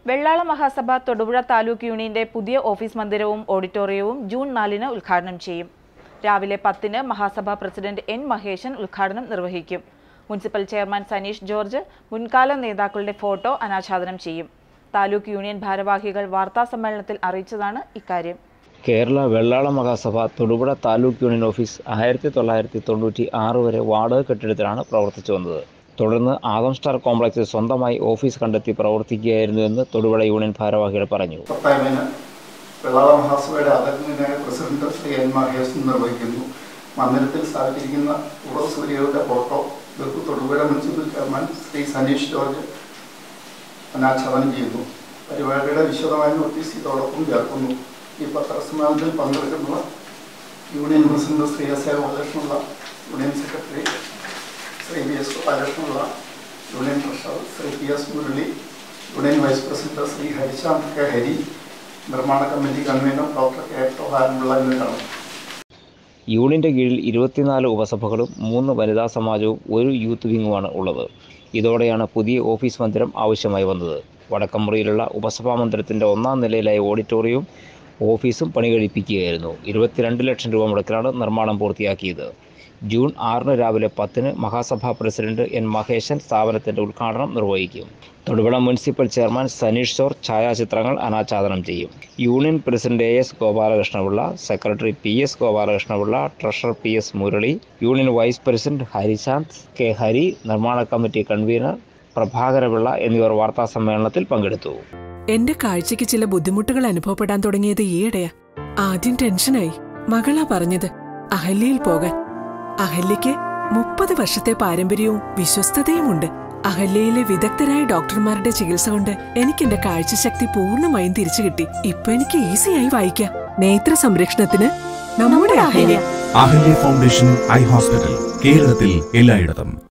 വെള്ളാള മഹാസഭ തൊടുപുഴ താലൂക്ക് യൂണിയന്റെ പുതിയ office മന്ദിരവും ഓഡിറ്റോറിയവും June നാലിന് ഉദ്ഘാടനം ചെയ്യും രാവിലെ പത്തിന് മഹാസഭ പ്രസിഡന്റ് എൻ മഹേശൻ ഉദ്ഘാടനം നിർവഹിക്കും മുനിസിപ്പൽ ചെയർമാൻ സനീഷ് ജോർജ് മുൻകാല നേതാക്കളുടെ ഫോട്ടോ അനാച്ഛാദനം ചെയ്യും താലൂക്ക് യൂണിയൻ ഭാരവാഹികൾ വാർത്താസമ്മേളനത്തിൽ അറിയിച്ചതാണ് ഇക്കാര്യം കേരള വെള്ളാള മഹാസഭ തൊടുപുഴ താലൂക്ക് യൂണിയൻ ഓഫീസ് ആയിരത്തി തൊള്ളായിരത്തി തൊണ്ണൂറ്റി ആറ് വരെ വാടക കെട്ടിടത്തിലാണ് പ്രവർത്തിച്ചു വന്നത് തുടർന്ന് ആദം സ്റ്റാർ കോംപ്ലക്സിൽ സ്വന്തമായി ഓഫീസ് കണ്ടെത്തി പ്രവർത്തിക്കുകയായിരുന്നുവെന്ന് തൊടുപുഴ യൂണിയൻ ഭാരവാഹികൾ പറഞ്ഞു പത്തായതിന് വെള്ളാള മഹാസഭയുടെ ആദരണീയനായ പ്രസിഡന്റ് ശ്രീ എൻ മഹേശൻ നിർവഹിക്കുന്നു മന്ദിരത്തിൽ സ്ഥാപിച്ചിരിക്കുന്ന ഉറവ് സൂര്യയുടെ ഫോട്ടോ ബഹു Thodupuzha municipal chairman Shri Sanish George അനാച്ഛാദനം ചെയ്യുന്നു പരിപാടിയുടെ വിശദമായ നോട്ടീസ് ഇതോടൊപ്പം ചേർക്കുന്നു ഈ പത്രസമ്മേളനത്തിൽ പങ്കെടുക്കുന്ന union president Shri S A ബാലകൃഷ്ണനുള്ള union secretary Shri V S ബാലകൃഷ്ണനുള്ള union treasurer Shri P S Murali union vice president Shri Harishanth K Hari നിർമ്മാണ കമ്മിറ്റി കൺവീനർ ഡോക്ടർ കെ ടോഹാരനുള്ള എന്നിവരാണ് യൂണിയന്റെ കീഴിൽ ഇരുപത്തിനാല് ഉപസഭകളും മൂന്ന് വനിതാ സമാജവും ഒരു യൂത്ത് വിങ്ങുമാണ് ഉള്ളത് ഇതോടെയാണ് പുതിയ ഓഫീസ് മന്ദിരം ആവശ്യമായി വന്നത് വടക്കമുറിയിലുള്ള ഉപസഭാ മന്ദിരത്തിൻ്റെ ഒന്നാം നിലയിലായ ഓഡിറ്റോറിയവും ഓഫീസും പണി കഴിപ്പിക്കുകയായിരുന്നു ഇരുപത്തിരണ്ട് ലക്ഷം രൂപ മുടക്കിലാണ് നിർമ്മാണം പൂർത്തിയാക്കിയത് ജൂൺ ആറിന് രാവിലെ പത്തിന് മഹാസഭാ പ്രസിഡന്റ് എൻ മഹേശൻ സ്ഥാപനത്തിൻ്റെ ഉദ്ഘാടനം നിർവഹിക്കും തൊടുപുഴ മുനിസിപ്പൽ ചെയർമാൻ സനീഷ് ചോർ ഛായാചിത്രങ്ങൾ അനാച്ഛാദനം ചെയ്യും union president A S Gopalakrishnapillai secretary P S Gopalakrishnapillai treasurer P S Murali union vice president Harishanth K Hari നിർമ്മാണ കമ്മിറ്റി കൺവീനർ പ്രഭാകരപിള്ള എന്നിവർ വാർത്താ സമ്മേളനത്തിൽ പങ്കെടുത്തു എന്റെ കാഴ്ചയ്ക്ക് ചില ബുദ്ധിമുട്ടുകൾ അനുഭവപ്പെടാൻ തുടങ്ങിയത് ഈയിടെയാ ആദ്യം ടെൻഷനായി മകളാ പറഞ്ഞത് അഹല്യയിൽ പോകാൻ അഹല്യയ്ക്ക് മുപ്പത് വർഷത്തെ പാരമ്പര്യവും വിശ്വസ്തതയുമുണ്ട് അഹല്യയിലെ വിദഗ്ധരായ ഡോക്ടർമാരുടെ ചികിത്സ കൊണ്ട് എനിക്ക് എന്റെ കാഴ്ചശക്തി പൂർണ്ണമായും തിരിച്ചു കിട്ടി ഇപ്പൊ എനിക്ക് ഈസിയായി വായിക്കാം നേത്ര സംരക്ഷണത്തിന് നമ്മുടെ Ahalya Ahalya foundation eye hospital കേരളത്തിൽ എല്ലായിടത്തും